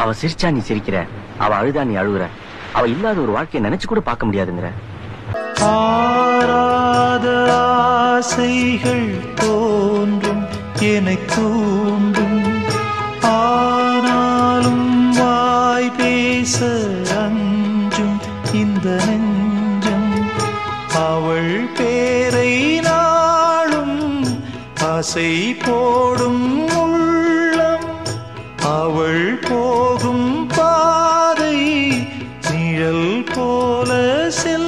அவ சிரிச்சா நீ சிரிக்கிற அவ அழுதா நீ அழுகுற அவ இல்லாத ஒரு வாழ்க்கையை நினைச்சு கூட பார்க்க முடியாதுங்கிற ஆராத ஆசைகள் தோன்றும் என்னை தூண்டும் ஆனாலும் வாய் பேச அஞ்சும் இந்த நெஞ்சம் அவள் பேரை நாளும் ஆசை போடும் உள்ளம் அவள் போகும் பாதை நிழல் போல செல்